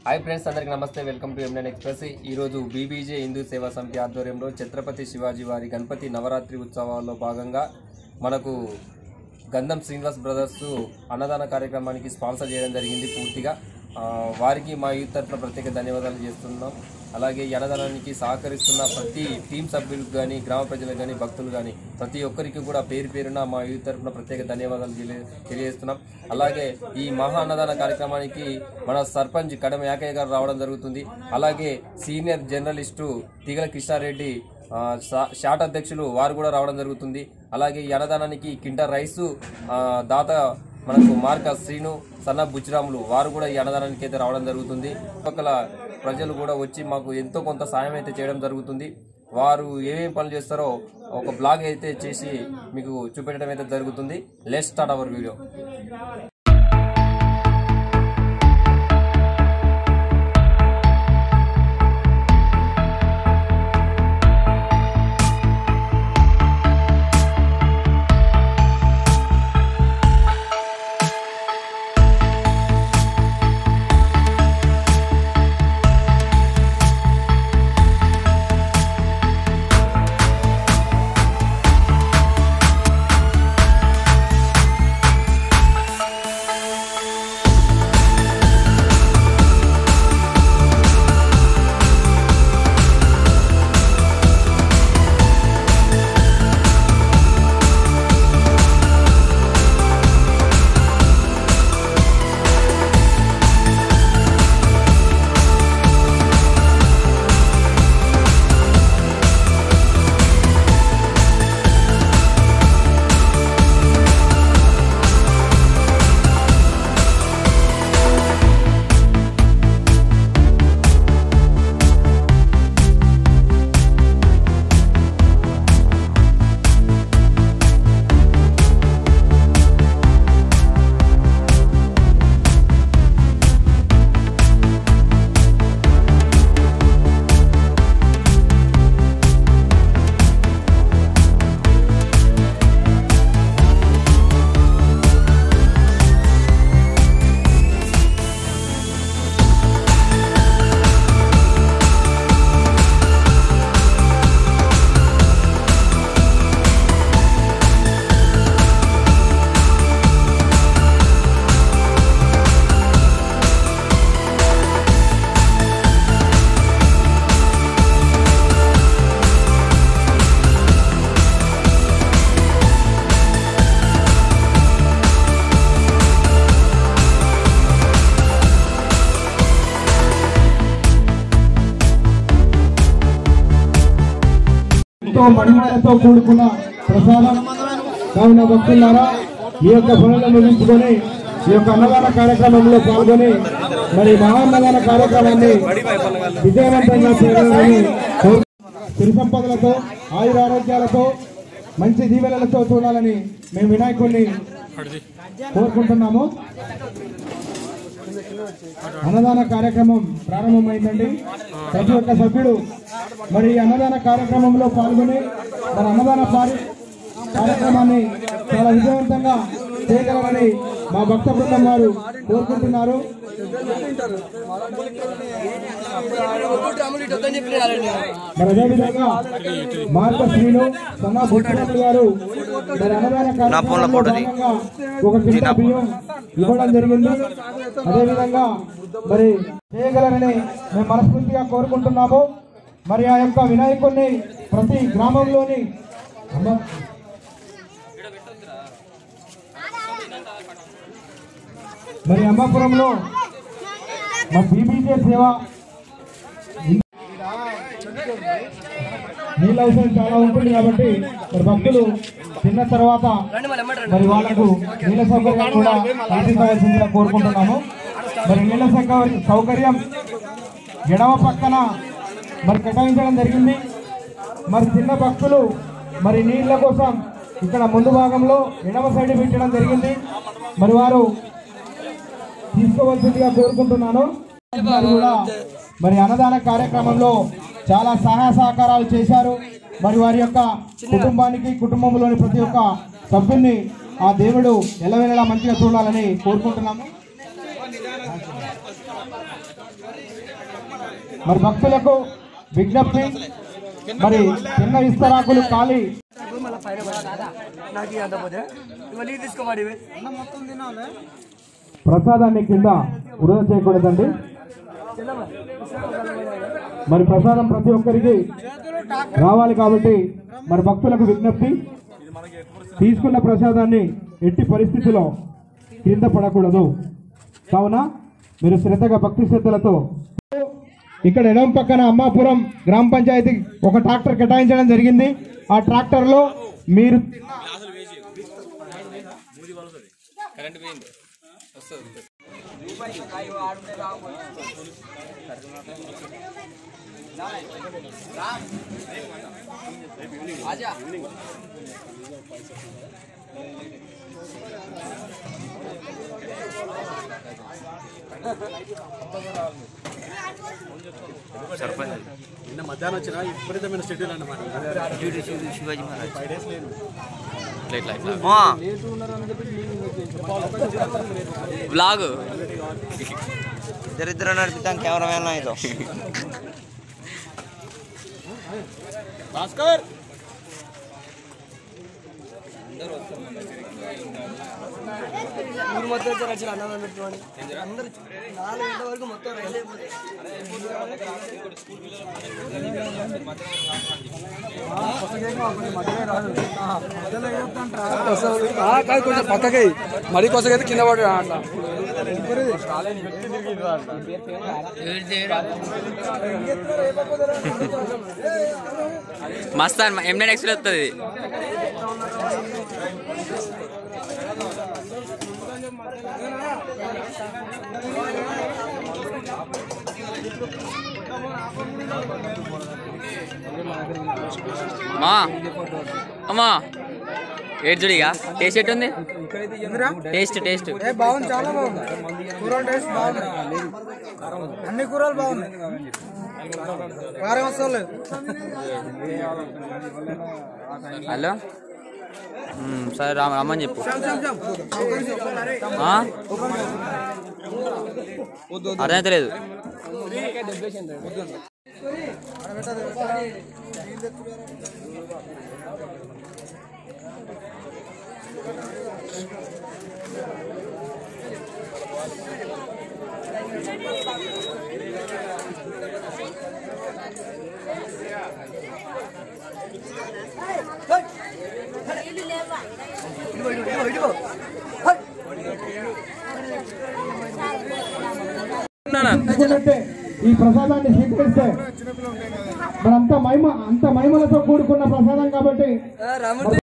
Hi friends అందరికి నమస్తే welcome to MN express ఈరోజు బీబీజే హిందూ సేవా సమితి ఆధ్వర్యంలో ఛత్రపతి శివాజీ వారి గణపతి నవరాత్రి ఉత్సవాల్లో భాగంగా మనకు గంధం శ్రీనివాస్ బ్రదర్స్ అన్నదాన కార్యక్రమానికి స్పాన్సర్ చేయడం జరిగింది పూర్తిగా ఆ, వారికి మా యూత్ తరఫున ప్రత్యేక ధన్యవాదాలు చేస్తున్నాం అలాగే ఈ అన్నదానానికి సహకరిస్తున్న ప్రతి టీం సభ్యులకు కానీ గ్రామ ప్రజలకు కానీ భక్తులు కానీ ప్రతి ఒక్కరికి కూడా పేరు పేరున మా యూత్ తరఫున ప్రత్యేక ధన్యవాదాలు తెలియ- తెలియజేస్తున్నాం అలాగే ఈ మహా అన్నదాన కార్యక్రమానికి మన సర్పంచ్ కడమ యాకయ్య గారు రావడం జరుగుతుంది అలాగే సీనియర్ జర్నలిస్టు తీగల కృష్ణారెడ్డి ఆ, షా- షాట్ అధ్యక్షులు వారు కూడా రావడం జరుగుతుంది అలాగే ఈ అన్నదానానికి కింటర్ రైసు ఆ, దాత మనకు మార్క శ్రీను సన్న బుజ్రాములు వారు కూడా ఈ అన్నదానానికి అయితే రావడం జరుగుతుంది పక్కల ప్రజలు కూడా వచ్చి మాకు ఎంతో కొంత సాయం అయితే చేయడం జరుగుతుంది వారు ఏమేం పనులు చేస్తారో ఒక బ్లాగ్ అయితే చేసి మీకు చూపెట్టడం అయితే జరుగుతుంది లెట్ స్టార్ట్ అవర్ వీడియో ఎంతో మణిమాలతో కూడుకున్న ప్రసాదం కావున భక్తులారా ఈ యొక్క పనులను ముగించుకొని ఈ యొక్క అన్నదాన కార్యక్రమంలో పాల్గొని మరి మహాన్నదాన కార్యక్రమాన్ని విజయవంతంగా చేయాలని కోరు- సిరి సంపదలతో ఆయురారోగ్యాలతో మంచి దీవెనలతో చూడాలని మేము వినాయకుడిని కోరుకుంటున్నాము అన్నదాన కార్యక్రమం ప్రారంభమైందండి ప్రతి ఒక్క సభ్యుడు మరి ఈ అన్నదాన కార్యక్రమంలో పాల్గొని మన అన్నదాన పారి కార్యక్రమాన్ని చాలా విజయవంతంగా చేయగలరని మా భక్త బృందం వారు కోరుకుంటున్నారు మరి అదేవిధంగా మార్క శ్రీను సన్నా బుచ్చిరాములు గారు మరి అన్నదాన కార్యక్రమంలో భాగంగా ఒక కింద బియ్యం ఇవ్వడం జరిగింది అదేవిధంగా మరి చేయగలరని మేము మనస్ఫూర్తిగా కోరుకుంటున్నాము మరి ఆ యొక్క వినాయకుడిని ప్రతి గ్రామంలోని అమ్మ- మరి అమ్మాపురంలో మా బీబీజే సేవ నీళ్ళ అవసరం చాలా ఉంటుంది కాబట్టి మరి భక్తులు తిన్న తర్వాత మరి వాళ్ళకు నీళ్ళ సౌకర్యం కూడా కల్పించవలసిందిగా కోరుకుంటున్నాము మరి నీళ్ళ సౌకర్యం సౌకర్యం ఎడమ పక్కన మరి కేటాయించడం జరిగింది మరి చిన్న భక్తులు మరి నీళ్ళ కోసం ఇక్కడ ముందు భాగంలో ఎడమ సైడ్ పెట్టడం జరిగింది మరి వారు తీసుకోవాల్సిందిగా కోరుకుంటున్నాను వారు కూడా మరి అన్నదాన కార్యక్రమంలో చాలా సహాయ సహకారాలు చేశారు మరి వారి యొక్క కుటుంబానికి కుటుంబంలోని ప్రతి ఒక్క సభ్యుల్ని ఆ దేవుడు ఎల్లవేళలా మంచిగా చూడాలని కోరుకుంటున్నాము మరి భక్తులకు విజ్ఞప్తి మరి చిన్న ఇస్తరాకులు ఖాళీ ప్రసాదాన్ని కింద వృధా చేయకూడదండి మరి ప్రసాదం ప్రతి ఒక్కరికి రావాలి కాబట్టి మరి భక్తులకు విజ్ఞప్తి తీసుకున్న ప్రసాదాన్ని ఎట్టి పరిస్థితిలో కింద పడకూడదు కావున మీరు శ్రద్ధగా భక్తి శ్రద్ధలతో ఇక్కడ ఎడం పక్కన అమ్మాపురం గ్రామ పంచాయతీ ఒక ట్రాక్టర్ కేటాయించడం జరిగింది ఆ ట్రాక్టర్ లో మీరు కరెంట్ పోయింది వస్తుంది నిన్న మధ్యాహ్నం వచ్చిన విపరీతమైన షెడ్యూల్ అన్నమాట ఫైవ్ డేస్ లేదు బ్లాగ్ ఇద్దరిద్దరు నడిపిస్తాం కెమెరామెన్ అయితే భాస్కర్ ఊరు మొత్తం వచ్చి రచన అన్నం పెట్టుకోండి అందరు నాలుగు గంటల వరకు మొత్తం రైలు అయిపోతుంది కాదు కొంచెం పక్కకి మరీ కొసగైతే కింద పడి అట్లా మస్త్ ఎంఎన్ ఎక్స్ప్రెస్ వస్తుంది మా అమ్మా ఏడు చూడిగా టేస్ట్ ఎట్టుంది టేస్ట్ టేస్ట్ బాగుంది చాలా బాగుంది కూర టేస్ట్ బాగుంది అన్ని కూరలు బాగున్నాయి కారం వస్తలేదు హలో మ్మ్, సరే రామ రమ్మని చెప్పు ఆ? అర్థమైతలేదు ఎందుకంటే ఈ ప్రసాదాన్ని స్వీకరిస్తే మనంత మహిమ అంత మహిమలతో కూడుకున్న ప్రసాదం కాబట్టి